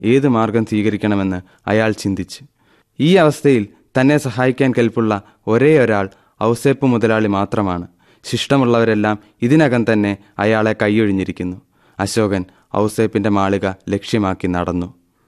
ഏത് മാർഗം സ്വീകരിക്കണമെന്ന് അയാൾ ചിന്തിച്ചു ഈ അവസ്ഥയിൽ തന്നെ സഹായിക്കാൻ കെൽപ്പുള്ള ഒരേ ഒരാൾ ഔസേപ്പ് മുതലാളി മാത്രമാണ് ശിഷ്ടമുള്ളവരെല്ലാം ഇതിനകം തന്നെ അയാളെ കൈയൊഴിഞ്ഞിരിക്കുന്നു അശോകൻ ഔസേപ്പിന്റെ മാളിക ലക്ഷ്യമാക്കി നടന്നു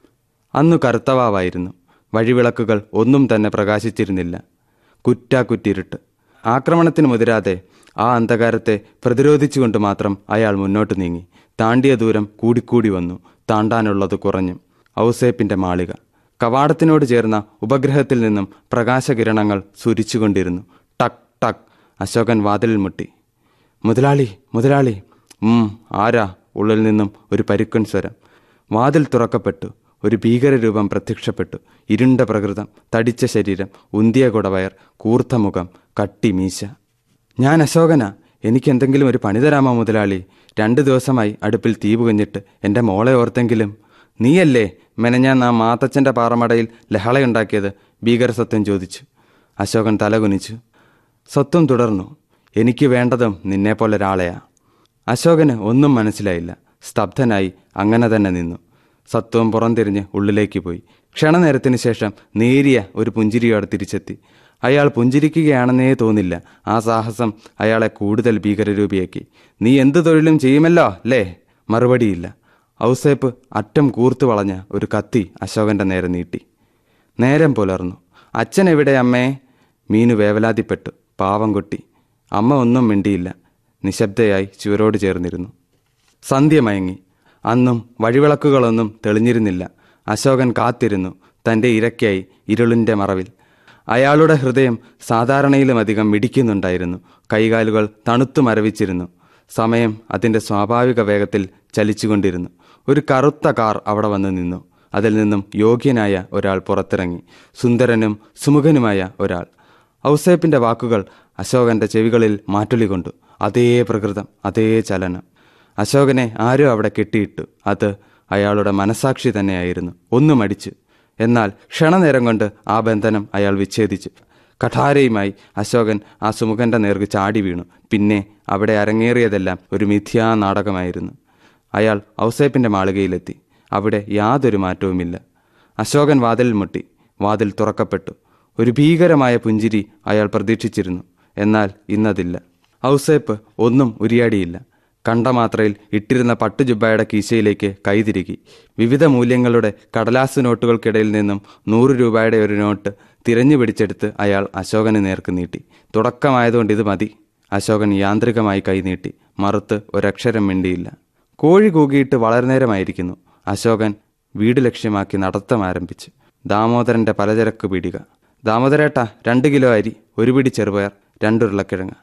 അന്നു കറുത്തവാവായിരുന്നു വഴിവിളക്കുകൾ ഒന്നും തന്നെ പ്രകാശിച്ചിരുന്നില്ല കുറ്റാക്കുറ്റിരുട്ട് ആക്രമണത്തിന് മുതിരാതെ ആ അന്ധകാരത്തെ പ്രതിരോധിച്ചുകൊണ്ട് മാത്രം അയാൾ മുന്നോട്ട് നീങ്ങി താണ്ടിയ ദൂരം കൂടിക്കൂടി വന്നു താണ്ടാനുള്ളത് കുറഞ്ഞു ഔസേപ്പിന്റെ മാളിക കവാടത്തിനോട് ചേർന്ന ഉപഗ്രഹത്തിൽ നിന്നും പ്രകാശകിരണങ്ങൾ സുരിച്ചുകൊണ്ടിരുന്നു ടക് ടക് അശോകൻ വാതിലിൽ മുട്ടി മുതലാളി മുതലാളി ഉം ആരാ ഉള്ളിൽ നിന്നും ഒരു പരുക്കൻ സ്വരം വാതിൽ തുറക്കപ്പെട്ടു ഒരു ഭീകരരൂപം പ്രത്യക്ഷപ്പെട്ടു ഇരുണ്ട പ്രകൃതം തടിച്ച ശരീരം ഉന്തിയ കുടവയർ കൂർത്ത മുഖം കട്ടി മീശ ഞാൻ അശോകനാ എനിക്ക് എന്തെങ്കിലും ഒരു പണി തരാമോ മുതലാളി രണ്ട് ദിവസമായി അടുപ്പിൽ തീ പുകഞ്ഞിട്ട് എൻ്റെ മോളെ ഓർത്തെങ്കിലും നീയല്ലേ മെനഞ്ഞാൻ ആ മാത്തച്ഛൻ്റെ പാറമടയിൽ ലഹളയുണ്ടാക്കിയത് ഭീകരസത്വം ചോദിച്ചു അശോകൻ തലകുനിച്ചു സത്വം തുടർന്നു എനിക്ക് വേണ്ടതും നിന്നെപ്പോലെ ഒരാളെയാ അശോകന് ഒന്നും മനസ്സിലായില്ല സ്തബ്ധനായി അങ്ങനെ തന്നെ നിന്നു സത്വം പുറംതിരിഞ്ഞ് ഉള്ളിലേക്ക് പോയി ക്ഷണനേരത്തിന് ശേഷം നേരിയ ഒരു പുഞ്ചിരിയോടെ തിരിച്ചെത്തി അയാൾ പുഞ്ചിരിക്കുകയാണെന്നേ തോന്നില്ല ആ സാഹസം അയാളെ കൂടുതൽ ഭീകരരൂപിയാക്കി നീ എന്തു തൊഴിലും ചെയ്യുമല്ലോ അല്ലേ മറുപടിയില്ല ഔസേപ്പ് അറ്റം കൂർത്തു വളഞ്ഞ ഒരു കത്തി അശോകന്റെ നേരെ നീട്ടി നേരം പുലർന്നു അച്ഛൻ എവിടെ അമ്മേ മീനു വേവലാതിപ്പെട്ടു പാവം കുട്ടി അമ്മ ഒന്നും മിണ്ടിയില്ല നിശബ്ദയായി ചുവരോട് ചേർന്നിരുന്നു സന്ധ്യ മയങ്ങി അന്നും വഴിവിളക്കുകളൊന്നും തെളിഞ്ഞിരുന്നില്ല അശോകൻ കാത്തിരുന്നു തൻ്റെ ഇരയ്ക്കായി ഇരുളിൻ്റെ മറവിൽ അയാളുടെ ഹൃദയം സാധാരണയിലുമധികം മിടിക്കുന്നുണ്ടായിരുന്നു കൈകാലുകൾ തണുത്തു മരവിച്ചിരുന്നു സമയം അതിൻ്റെ സ്വാഭാവിക വേഗത്തിൽ ചലിച്ചുകൊണ്ടിരുന്നു ഒരു കറുത്ത കാർ അവിടെ വന്ന് നിന്നു അതിൽ നിന്നും യോഗ്യനായ ഒരാൾ പുറത്തിറങ്ങി സുന്ദരനും സുമുഖനുമായ ഒരാൾ ഔസേപ്പിന്റെ വാക്കുകൾ അശോകന്റെ ചെവികളിൽ മാറ്റൊലി കൊണ്ടു അതേ പ്രകൃതം അതേ ചലനം അശോകനെ ആരോ അവിടെ കെട്ടിയിട്ടു അത് അയാളുടെ മനസാക്ഷി തന്നെയായിരുന്നു ഒന്നും അടിച്ചു എന്നാൽ ക്ഷണനേരം കൊണ്ട് ആ ബന്ധനം അയാൾ വിച്ഛേദിച്ചു കഠാരയുമായി അശോകൻ ആ സുമുഖന്റെ നേർക്ക് ചാടി വീണു പിന്നെ അവിടെ അരങ്ങേറിയതെല്ലാം ഒരു മിഥ്യാ നാടകമായിരുന്നു അയാൾ ഔസേപ്പിന്റെ മാളികയിലെത്തി അവിടെ യാതൊരു മാറ്റവുമില്ല അശോകൻ വാതിലിൽ മുട്ടി വാതിൽ തുറക്കപ്പെട്ടു ഒരു ഭീകരമായ പുഞ്ചിരി അയാൾ പ്രതീക്ഷിച്ചിരുന്നു എന്നാൽ ഇന്നതില്ല ഔസേപ്പ് ഒന്നും ഉരിയാടിയില്ല കണ്ട മാത്രയിൽ ഇട്ടിരുന്ന പട്ടുജുബായുടെ കീശയിലേക്ക് കൈതിരുകി വിവിധ മൂല്യങ്ങളുടെ കടലാസ് നോട്ടുകൾക്കിടയിൽ നിന്നും നൂറ് രൂപയുടെ ഒരു നോട്ട് തിരഞ്ഞു പിടിച്ചെടുത്ത് അയാൾ അശോകന് നേർക്ക് നീട്ടി തുടക്കമായതുകൊണ്ട് ഇത് മതി അശോകൻ യാന്ത്രികമായി കൈനീട്ടി മറുത്ത് ഒരക്ഷരം മിണ്ടിയില്ല കോഴി കൂകിയിട്ട് വളരെ നേരമായിരിക്കുന്നു അശോകൻ വീട് ലക്ഷ്യമാക്കി നടത്തം ആരംഭിച്ചു ദാമോദരന്റെ പലചരക്ക് പീടിക ദാമോദരേട്ട രണ്ട് കിലോ അരി ഒരു പിടി ചെറുപയർ രണ്ടുരുളക്കിഴങ്ങ്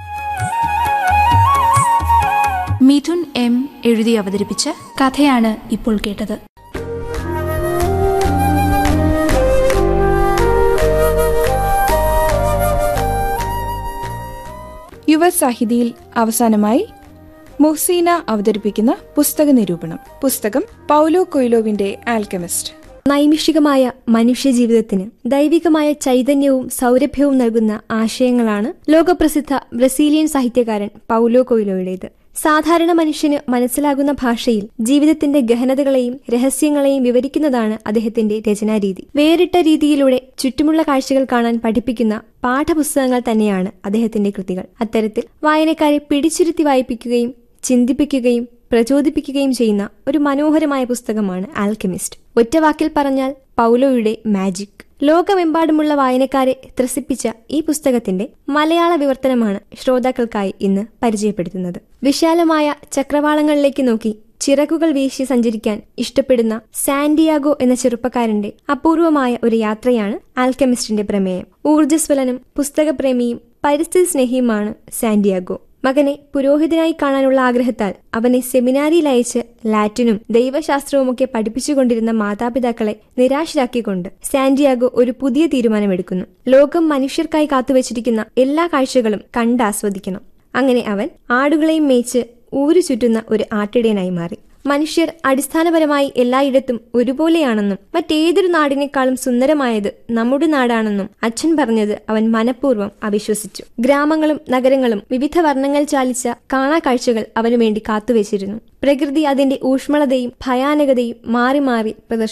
മിഥുൻ എം എഴുതി അവതരിപ്പിച്ച കഥയാണ് ഇപ്പോൾ കേട്ടത് യുവസാഹിതിയിൽ അവസാനമായി മുഹ്സീന അവതരിപ്പിക്കുന്ന പുസ്തക നിരൂപണം പുസ്തകം പൗലോ കൊയ്ലോവിന്റെ ആൽക്കമിസ്റ്റ് നൈമിഷികമായ മനുഷ്യജീവിതത്തിന് ദൈവികമായ ചൈതന്യവും സൗരഭ്യവും നൽകുന്ന ആശയങ്ങളാണ് ലോകപ്രസിദ്ധ ബ്രസീലിയൻ സാഹിത്യകാരൻ പൗലോ കൊയ്ലോയുടേത് സാധാരണ മനുഷ്യന് മനസ്സിലാകുന്ന ഭാഷയിൽ ജീവിതത്തിന്റെ ഗഹനതകളെയും രഹസ്യങ്ങളെയും വിവരിക്കുന്നതാണ് അദ്ദേഹത്തിന്റെ രചനാരീതി വേറിട്ട രീതിയിലൂടെ ചുറ്റുമുള്ള കാഴ്ചകൾ കാണാൻ പഠിപ്പിക്കുന്ന പാഠപുസ്തകങ്ങൾ തന്നെയാണ് അദ്ദേഹത്തിന്റെ കൃതികൾ അത്തരത്തിൽ വായനക്കാരെ പിടിച്ചിരുത്തി വായിപ്പിക്കുകയും ചിന്തിപ്പിക്കുകയും പ്രചോദിപ്പിക്കുകയും ചെയ്യുന്ന ഒരു മനോഹരമായ പുസ്തകമാണ് ആൽക്കമിസ്റ്റ് ഒറ്റ വാക്കിൽ പറഞ്ഞാൽ പൗലോയുടെ മാജിക് ലോകമെമ്പാടുമുള്ള വായനക്കാരെ ത്രസിപ്പിച്ച ഈ പുസ്തകത്തിന്റെ മലയാള വിവർത്തനമാണ് ശ്രോതാക്കൾക്കായി ഇന്ന് പരിചയപ്പെടുത്തുന്നത് വിശാലമായ ചക്രവാളങ്ങളിലേക്ക് നോക്കി ചിറകുകൾ വീശി സഞ്ചരിക്കാൻ ഇഷ്ടപ്പെടുന്ന സാന്റിയാഗോ എന്ന ചെറുപ്പക്കാരന്റെ അപൂർവമായ ഒരു യാത്രയാണ് ആൽക്കമിസ്റ്റിന്റെ പ്രമേയം ഊർജ്ജസ്വലനും പുസ്തകപ്രേമിയും പരിസ്ഥിതി സ്നേഹിയുമാണ് സാന്റിയാഗോ മകനെ പുരോഹിതനായി കാണാനുള്ള ആഗ്രഹത്താൽ അവനെ സെമിനാരിയിൽ അയച്ച് ലാറ്റിനും ദൈവശാസ്ത്രവുമൊക്കെ പഠിപ്പിച്ചുകൊണ്ടിരുന്ന മാതാപിതാക്കളെ നിരാശരാക്കിക്കൊണ്ട് സാന്റിയാഗോ ഒരു പുതിയ തീരുമാനമെടുക്കുന്നു ലോകം മനുഷ്യർക്കായി കാത്തുവച്ചിരിക്കുന്ന എല്ലാ കാഴ്ചകളും കണ്ടാസ്വദിക്കണം അങ്ങനെ അവൻ ആടുകളെയും മേച്ച് ഊരു ചുറ്റുന്ന ഒരു ആട്ടിടയനായി മാറി മനുഷ്യർ അടിസ്ഥാനപരമായി എല്ലായിടത്തും ഒരുപോലെയാണെന്നും മറ്റേതൊരു നാടിനേക്കാളും സുന്ദരമായത് നമ്മുടെ നാടാണെന്നും അച്ഛൻ പറഞ്ഞത് അവൻ മനഃപൂർവ്വം അവിശ്വസിച്ചു ഗ്രാമങ്ങളും നഗരങ്ങളും വിവിധ വർണ്ണങ്ങൾ ചാലിച്ച കാണാ കാഴ്ചകൾ അവനു വേണ്ടി കാത്തുവച്ചിരുന്നു പ്രകൃതി അതിന്റെ ഊഷ്മളതയും ഭയാനകതയും മാറി മാറി പ്രദർശിപ്പിച്ചു